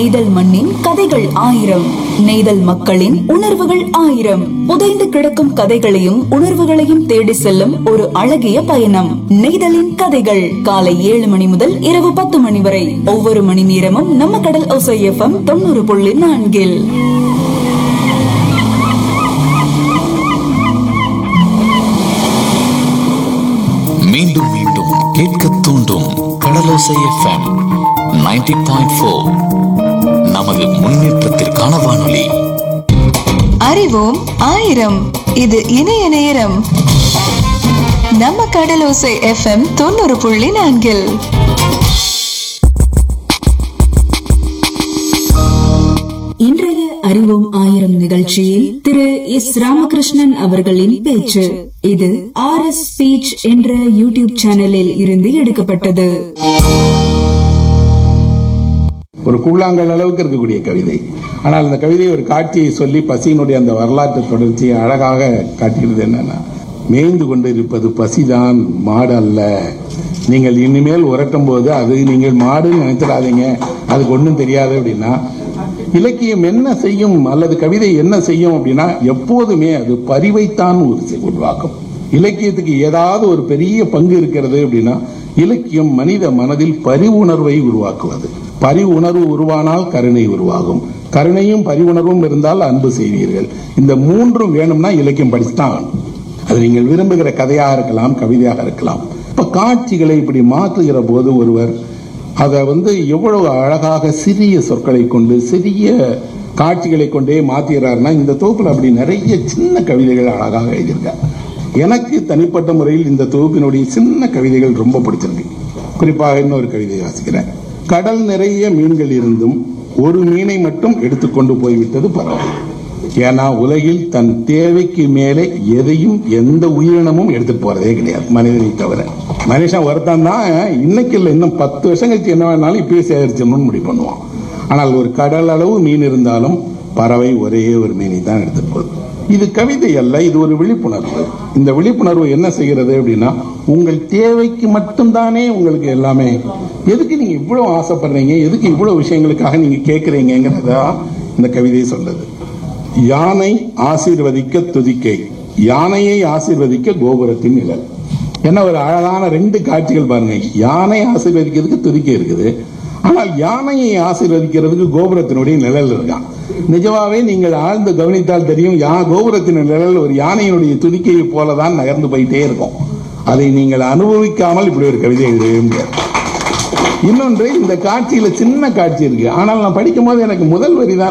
நெய்தல் மண்ணின் கதைகள் ஆயிரம் நெய்தல் மக்களின் உணர்வுகள் ஆயிரம் புதைந்து கிடக்கும் கதைகளையும் உணர்வுகளையும் தேடி செல்லும் ஒரு அழகிய பயணம் நெய்தலின் கதைகள் காலை ஏழு மணி முதல் இரவு பத்து மணி வரை ஒவ்வொரு மணி நேரமும் நம்ம கடல் ஒசை எஃப்எம் தொண்ணூறு புள்ளி நான்கில் மீண்டும் மீண்டும் கேட்க தூண்டும் கடலோசை எஃப்எம் 90.4 பாயிண்ட் ஃபோர் நமது முன்னேற்றத்திற்கான வானொலி அறிவோம் ஆயிரம் இது இணைய நேரம் நம்ம கடலோசை எஃப்எம் தொண்ணூறு புள்ளி நான்கில் இன்றைய அறிவோம் ஆயிரம் நிகழ்ச்சியில் திரு எஸ் ராமகிருஷ்ணன் அவர்களின் பேச்சு இது ஆர் எஸ் ஸ்பீச் என்ற யூடியூப் சேனலில் இருந்து எடுக்கப்பட்டது ஒரு கூழாங்கல் அளவுக்கு இருக்கக்கூடிய கவிதை ஆனால் அந்த கவிதை ஒரு காட்சியை சொல்லி பசியினுடைய அந்த வரலாற்று தொடர்ச்சியை அழகாக காட்டுகிறது என்னன்னா மேய்ந்து கொண்டு இருப்பது பசிதான் மாடு அல்ல நீங்கள் இனிமேல் உரட்டும் போது அது நீங்கள் மாடுன்னு நினைச்சிடாதீங்க அதுக்கு ஒன்றும் தெரியாது அப்படின்னா இலக்கியம் என்ன செய்யும் அல்லது கவிதை என்ன செய்யும் அப்படின்னா எப்போதுமே அது பரிவைத்தான் ஒரு உருவாக்கும் இலக்கியத்துக்கு ஏதாவது ஒரு பெரிய பங்கு இருக்கிறது அப்படின்னா இலக்கியம் மனித மனதில் பரிவுணர்வை உருவாக்குவது பரிவுணர்வு உருவானால் கருணை உருவாகும் கருணையும் பரிவுணர்வும் இருந்தால் அன்பு செய்வீர்கள் இந்த மூன்றும் வேணும்னா இலக்கியம் படிச்சுதான் ஆகணும். அது நீங்கள் விரும்புகிற கதையாக இருக்கலாம் கவிதையாக இருக்கலாம் இப்ப காட்சிகளை இப்படி மாற்றுகிற போது ஒருவர் அதை வந்து எவ்வளவு அழகாக சிறிய சொற்களை கொண்டு சிறிய காட்சிகளை கொண்டே மாத்துகிறார்னா இந்த தொகுப்புல அப்படி நிறைய சின்ன கவிதைகள் அழகாக எழுதியிருக்கார் எனக்கு தனிப்பட்ட முறையில் இந்த தொகுப்பினுடைய சின்ன கவிதைகள் ரொம்ப பிடிச்சிருக்கு குறிப்பாக இன்னொரு கவிதை வாசிக்கிறேன் கடல் நிறைய மீன்கள் இருந்தும் ஒரு மீனை மட்டும் எடுத்துக்கொண்டு போய்விட்டது பரவாயில்லை ஏன்னா உலகில் தன் தேவைக்கு மேலே எதையும் எந்த உயிரினமும் எடுத்துட்டு போறதே கிடையாது மனிதனை தவிர மனுஷன் ஒருத்தன் தான் இன்னைக்கு இல்லை இன்னும் பத்து வருஷம் கழிச்சு என்ன வேணாலும் இப்பயே சேகரிச்சணும்னு முடிவு பண்ணுவான் ஆனால் ஒரு கடல் அளவு மீன் இருந்தாலும் பறவை ஒரே ஒரு மீனை தான் எடுத்துட்டு போகுது இது கவிதை அல்ல இது ஒரு விழிப்புணர்வு இந்த விழிப்புணர்வு என்ன செய்கிறது அப்படின்னா உங்கள் தேவைக்கு மட்டும்தானே உங்களுக்கு எல்லாமே எதுக்கு நீங்க இவ்வளவு ஆசைப்படுறீங்க எதுக்கு இவ்வளவு விஷயங்களுக்காக நீங்க கேட்கறீங்கிறதா இந்த கவிதை சொல்றது யானை ஆசீர்வதிக்க துதிக்கை யானையை ஆசீர்வதிக்க கோபுரத்தின் நிழல் என்ன ஒரு அழகான ரெண்டு காட்சிகள் பாருங்க யானை ஆசீர்வதிக்கிறதுக்கு துதிக்கை இருக்குது ஆனால் யானையை ஆசீர்வதிக்கிறதுக்கு கோபுரத்தினுடைய நிழல் இருக்கான் நிஜமாவே நீங்கள் ஆழ்ந்து கவனித்தால் தெரியும் யா கோபுரத்தின் நிழல் ஒரு யானையினுடைய துதிக்கையை போலதான் நகர்ந்து போயிட்டே இருக்கும் அதை நீங்கள் அனுபவிக்காமல் இப்படி ஒரு கவிதை எழுதவே முடியாது இன்னொன்று இந்த காட்சியில சின்ன காட்சி இருக்கு ஆனால் நான் படிக்கும் போது எனக்கு முதல் வரி தான்